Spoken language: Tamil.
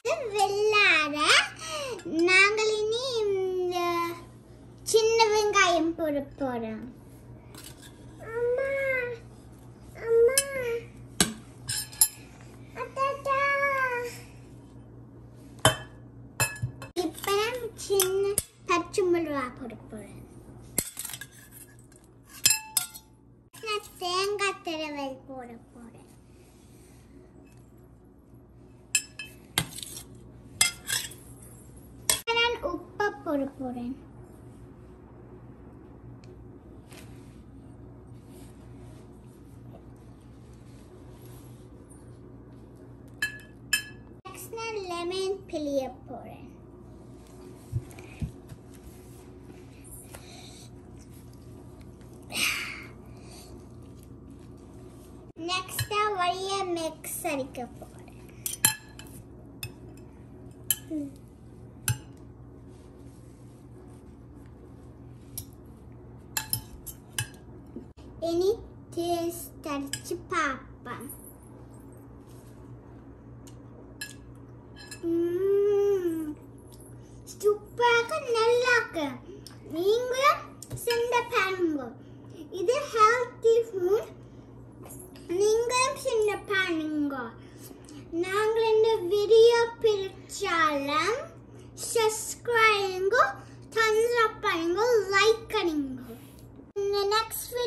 வெள்ளார நாங்கள் இனி இந்த சின்ன வெங்காயம் போட போறோம் அம்மா அம்மா அத்தாத்தா இப்ப நான் சின்ன பச்சை மிளகா போட போறேன் நான் தேங்காய் திரவல் போட போறேன் நான் உப்பை போட போறேன் Next நான் லெமன் பிழிய போறேன் நெக்ஸ்ட் வழிய மிக்ஸ் அடிக்க போறேன் இனி டேஸ்ட் அடிச்சு பார்ப்பேன் சூப்பராக நல்லா இருக்கு நீங்களும் செஞ்ச பாருங்க இது ஹெல்த்தி ஃபுட் நீங்களும் செஞ்ச பாருங்க நாங்கள் இந்த வீடியோ பிடிச்சாலும் சப்ஸ்கிரைபுங்க தம்ஸ் அப் பண்ணுங்க லைக் பண்ணுங்க இந்த நெக்ஸ்ட்